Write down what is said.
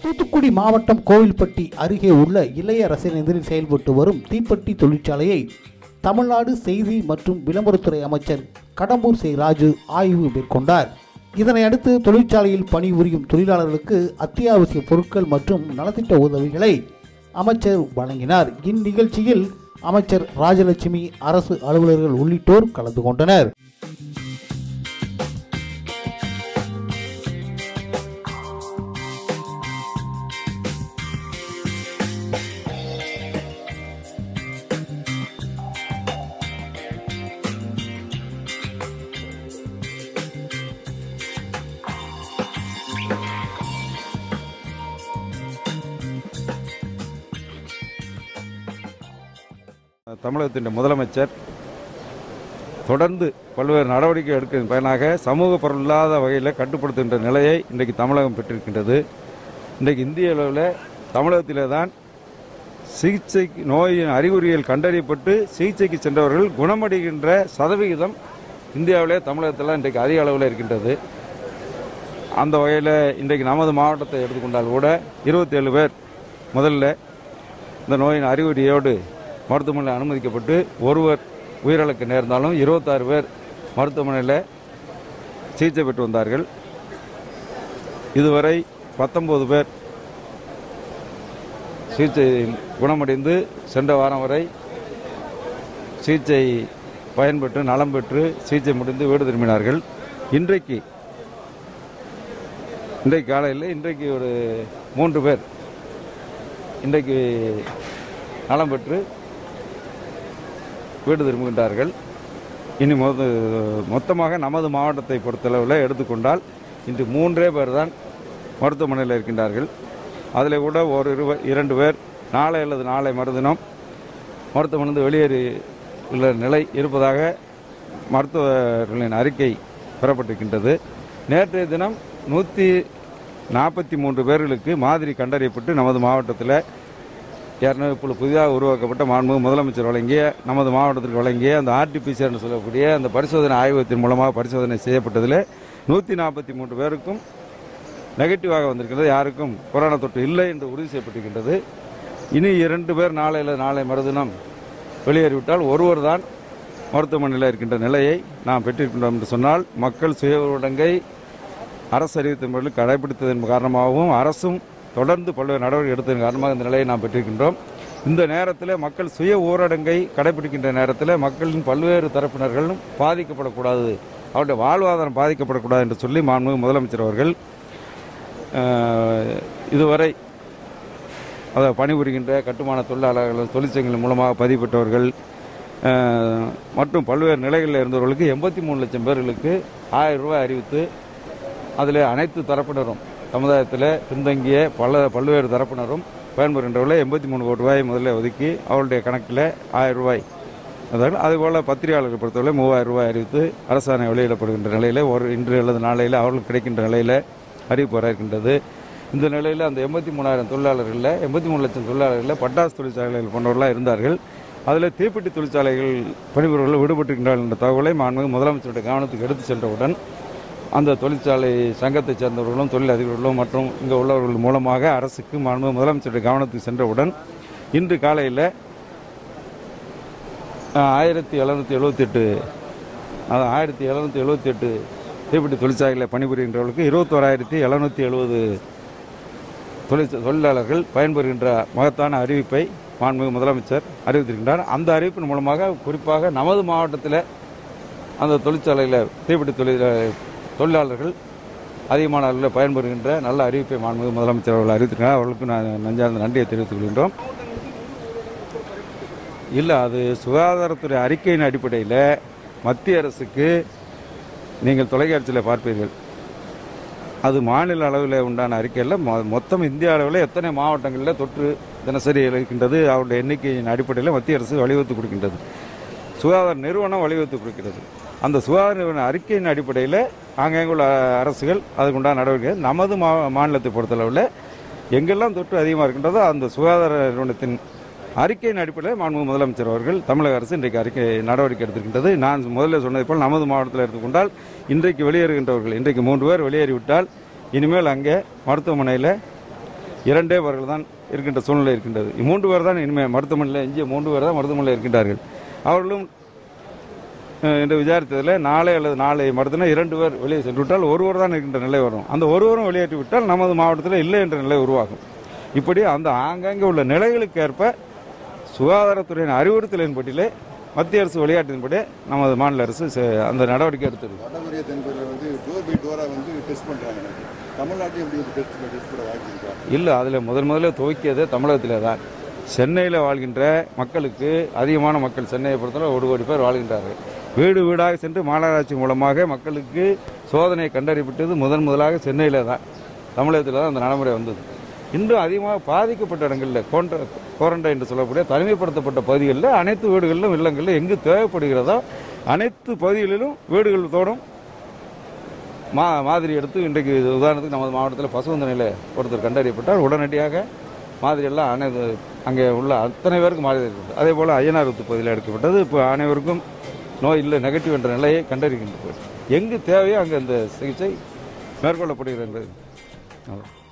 தூத்துக்குடி மாவட்டம் கோவில்பட்டி அருகே உள்ள இளையரசனெதிரில் செயல்பட்டு வரும் தீப்பெட்டி தொழிற்சாலையை தமிழ்நாடு செய்தி மற்றும் விளம்பரத்துறை அமைச்சர் கடம்பூர் சே ராஜு ஆய்வு மேற்கொண்டார் இதனை அடுத்து தொழிற்சாலையில் பணிபுரியும் தொழிலாளர்களுக்கு அத்தியாவசிய பொருட்கள் மற்றும் நலத்திட்ட உதவிகளை அமைச்சர் வழங்கினார் இந்நிகழ்ச்சியில் அமைச்சர் ராஜலட்சுமி அரசு அலுவலர்கள் உள்ளிட்டோர் கலந்து கொண்டனர் தமிழகத்தின் முதலமைச்சர் தொடர்ந்து பல்வேறு நடவடிக்கை எடுக்கும் பயனாக சமூக பொருள் இல்லாத வகையில் கட்டுப்படுத்துகின்ற நிலையை இன்றைக்கு தமிழகம் பெற்றிருக்கின்றது இன்றைக்கு இந்திய அளவில் தமிழகத்திலே தான் சிகிச்சை நோயின் அறிகுறிகள் கண்டறியப்பட்டு சிகிச்சைக்கு சென்றவர்கள் குணமடைகின்ற சதவிகிதம் இந்தியாவிலே தமிழகத்தில் இன்றைக்கு அதிக அளவில் இருக்கின்றது அந்த வகையில் இன்றைக்கு நமது மாவட்டத்தை எடுத்துக்கொண்டால் கூட இருபத்தேழு பேர் முதல்ல இந்த நோயின் அறிகுறியோடு மருத்துவமனையில் அனுமதிக்கப்பட்டு ஒருவர் உயிரிழக்க நேர்ந்தாலும் இருபத்தாறு பேர் மருத்துவமனையில் சிகிச்சை பெற்று வந்தார்கள் இதுவரை பத்தொன்பது பேர் சிகிச்சை குணமடைந்து சென்ற வாரம் வரை சிகிச்சை பயன்பெற்று நலம் பெற்று சிகிச்சை முடிந்து வீடு திரும்பினார்கள் இன்றைக்கு இன்றைக்கு காலையில் இன்றைக்கு ஒரு மூன்று பேர் இன்றைக்கு நலம் பெற்று வீடு திரும்புகின்றார்கள் இனி மொத மொத்தமாக நமது மாவட்டத்தை பொறுத்தளவில் எடுத்துக்கொண்டால் இன்று மூன்றே பேர் தான் மருத்துவமனையில் இருக்கின்றார்கள் அதில் கூட ஒரு இருவ இரண்டு பேர் நாளை அல்லது நாளை மறுதினம் மருத்துவமனை வெளியேறி உள்ள நிலை இருப்பதாக மருத்துவர்களின் அறிக்கை பெறப்பட்டிருக்கின்றது நேற்றைய தினம் நூற்றி நாற்பத்தி மூன்று பேர்களுக்கு மாதிரி கண்டறியப்பட்டு நமது மாவட்டத்தில் ஏற்கனவே இப்போ புதிதாக உருவாக்கப்பட்ட மாண்பு முதலமைச்சர் வழங்கிய நமது மாவட்டத்திற்கு வழங்கிய அந்த ஆர்டிபிசிஆர்னு சொல்லக்கூடிய அந்த பரிசோதனை ஆய்வகத்தின் மூலமாக பரிசோதனை செய்யப்பட்டதில் நூற்றி நாற்பத்தி மூன்று பேருக்கும் நெகட்டிவாக வந்திருக்கிறது யாருக்கும் கொரோனா தொற்று இல்லை என்று உறுதி செய்யப்பட்டிருக்கின்றது இனி இரண்டு பேர் நாளையில் நாளை மறுதினம் வெளியேறிவிட்டால் ஒருவர் தான் மருத்துவமனையில் இருக்கின்ற நிலையை நாம் பெற்றிருக்கின்றோம் என்று சொன்னால் மக்கள் சுய ஊரடங்கை அரசு அறிவித்த முறையில் கடைபிடித்ததன் காரணமாகவும் அரசும் தொடர்ந்து பல்வேறு நடவடிக்கை எடுத்ததன் காரணமாக இந்த நிலையை நாம் பெற்றிருக்கின்றோம் இந்த நேரத்தில் மக்கள் சுய ஊரடங்கை கடைபிடிக்கின்ற நேரத்தில் மக்களின் பல்வேறு தரப்பினர்களும் பாதிக்கப்படக்கூடாது அவருடைய வாழ்வாதாரம் பாதிக்கப்படக்கூடாது என்று சொல்லி மாண்புமிகு முதலமைச்சர் அவர்கள் அஹ், இதுவரை அதை பணிபுரிகின்ற கட்டுமான தொழிலாளர்கள் தொழிற்சங்கங்கள் மூலமாக பதிவு பெற்றவர்கள் அஹ், மற்றும் பல்வேறு நிலைகளில் இருந்தவர்களுக்கு எண்பத்தி மூணு லட்சம் பேர்களுக்கு ஆயிரம் ரூபாய் அறிவித்து அதில் அனைத்து தரப்பினரும் சமுதாயத்தில் பின்தங்கிய பல பல்வேறு தரப்பினரும் பயன்பெறுகின்றவர்களை எண்பத்தி மூணு கோடி ரூபாய் முதல்ல ஒதுக்கி அவருடைய கணக்கில் ஆயிரம் ரூபாய் அதாவது அதுபோல் பத்திரிகையாளர்கள் பொறுத்தவரை மூவாயிரம் ரூபாய் அறிவித்து அரசாணை வெளியிடப்படுகின்ற நிலையில் ஒரு இன்று அல்லது நாளையில் அவர்களுக்கு கிடைக்கின்ற நிலையில் அறிவிப்பு வர இருக்கின்றது இந்த நிலையில் அந்த எண்பத்தி மூணாயிரம் தொழிலாளர்களில் எண்பத்தி மூணு லட்சம் தொழிலாளர்களில் பட்டாசு தொழிற்சாலைகள் போன்றவர்களாக இருந்தார்கள் அதில் தீப்பெட்டி தொழிற்சாலைகள் பணிபுரிவர்கள் விடுபட்டிருக்கின்றார்கள் என்ற தகவலை மாண்புமிகு முதலமைச்சருடைய கவனத்துக்கு எடுத்து சென்றவுடன் அந்த தொழிற்சாலை சங்கத்தைச் சேர்ந்தவர்களும் தொழில் அதிபர்களும் மற்றும் இங்கே உள்ளவர்கள் மூலமாக அரசுக்கு மாண்புமிகு முதலமைச்சருடைய கவனத்துக்கு சென்றவுடன் இன்று காலையில் ஆயிரத்தி எழுநூற்றி எழுபத்தெட்டு அதான் ஆயிரத்தி எழுநூற்றி எழுபத்தி எட்டு தீப்பெட்டி தொழிற்சாலைகளில் பணிபுரிகின்றவர்களுக்கு இருபத்தோராயிரத்தி எழுநூற்றி எழுபது தொழிற்ச தொழிலாளர்கள் பயன்பெறுகின்ற மகத்தான அறிவிப்பை மாண்புமிகு முதலமைச்சர் அறிவித்திருக்கின்றார் அந்த அறிவிப்பின் மூலமாக குறிப்பாக நமது மாவட்டத்தில் அந்த தொழிற்சாலையில் தீப்பெட்டி தொழில் தொழிலாளர்கள் அதிகமான அளவில் பயன்பெறுகின்ற நல்ல அறிவிப்பை மாண்புமிகு முதலமைச்சர் அவர்கள் அறிவித்திருக்கிறார் அவர்களுக்கு நான் நெஞ்சார்ந்த நன்றியை தெரிவித்துக் கொள்கின்றோம் இல்லை அது சுகாதாரத்துறை அறிக்கையின் அடிப்படையில் மத்திய அரசுக்கு நீங்கள் தொலைக்காட்சியில் பார்ப்பீர்கள் அது மாநில அளவில் உண்டான அறிக்கையில் மொ- மொத்தம் இந்திய அளவில் எத்தனை மாவட்டங்களில் தொற்று தினசரி இருக்கின்றது அவருடைய எண்ணிக்கையின் அடிப்படையில் மத்திய அரசு வழிவகுத்து கொடுக்கின்றது சுகாதார நிறுவனம் வழிவகுத்து கொடுக்கிறது அந்த சுகாதார நிறுவன அறிக்கையின் அடிப்படையில் ஆங்காங்கே உள்ள அரசுகள் அதுக்குண்டான நடவடிக்கை நமது மா மாநிலத்தை பொறுத்தளவில் எங்கெல்லாம் தொற்று அதிகமாக இருக்கின்றதோ அந்த சுகாதார நிறுவனத்தின் அறிக்கையின் அடிப்படையில் மாண்புமிகு முதலமைச்சர் அவர்கள் தமிழக அரசு இன்றைக்கு அறிக்கை நடவடிக்கை எடுத்திருக்கின்றது நான் முதல்ல சொன்னதை போல் நமது மாவட்டத்தில் எடுத்துக்கொண்டால் இன்றைக்கு வெளியேறுகின்றவர்கள் இன்றைக்கு மூன்று பேர் வெளியேறிவிட்டால் இனிமேல் அங்கே மருத்துவமனையில் இரண்டே பேர்கள் தான் இருக்கின்ற சூழ்நிலை இருக்கின்றது மூன்று பேர் தான் இனிமேல் மருத்துவமனையில் எஞ்சிய மூன்று பேர் தான் மருத்துவமனையில் இருக்கின்றார்கள் அவர்களும் அஹ், என்று விசாரித்ததில் நாளை அல்லது நாளை மறுத்தினா இரண்டு பேர் வெளியே சென்று விட்டால் ஒருவர் தான் இருக்கின்ற நிலை வரும் அந்த ஒருவரும் வெளியேற்றி விட்டால் நமது மாவட்டத்தில் இல்லை என்ற நிலை உருவாகும் இப்படி அந்த ஆங்காங்கே உள்ள நிலைகளுக்கு ஏற்ப சுகாதாரத்துறையின் அறிவுறுத்தலின் பட்டியலே மத்திய அரசு விளையாட்டின்படி நமது மாநில அரசு செ- அந்த நடவடிக்கை எடுத்தது வடகொரியா தென்பகுதியில் வந்து டோர் பை டோராக வந்து டெஸ்ட் பண்ணுறாங்க தமிழ்நாட்டில் எப்படி டெஸ்ட் டெஸ்ட் பண்ண வாய்ப்பு இருக்கா இல்லை அதில் முதல் முதல்ல துவக்கியது தமிழகத்திலே தான் சென்னையில் வாழ்கின்ற மக்களுக்கு அதிகமான மக்கள் சென்னையை பொறுத்தவரை ஒரு கோடி பேர் வாழ்கின்றார்கள் வீடு வீடாக சென்று மாநகராட்சி மூலமாக மக்களுக்கு சோதனையை கண்டறியப்பட்டது முதன் முதலாக சென்னையில் தான் தமிழகத்தில் தான் அந்த நடைமுறை வந்தது இன்றும் அதிகமாக பாதிக்கப்பட்ட இடங்களில் கோண்ட கோரண்டை என்று சொல்லக்கூடிய தனிமைப்படுத்தப்பட்ட பகுதிகளில் அனைத்து வீடுகளிலும் இல்லங்களிலும் எங்கு தேவைப்படுகிறதோ அனைத்து பகுதிகளிலும் வீடுகள் தோறும் மா மாதிரி எடுத்து இன்றைக்கு உதாரணத்துக்கு நமது மாவட்டத்தில் பசுவந்தனையில் ஒருத்தர் கண்டறியப்பட்டார் உடனடியாக மாதிரி எல்லாம் அனைத்து அங்கே உள்ள அத்தனை பேருக்கு மாதிரி இருக்குது அதே போல் ஐயனார் பகுதியில் எடுக்கப்பட்டது இப்போ அனைவருக்கும் நோய் இல்லை நெகட்டிவ் என்ற நிலையை கண்டறிகின்றது எங்கு தேவையோ அங்கே அந்த சிகிச்சை மேற்கொள்ளப்படுகிறது என்பது அவ்வளவு.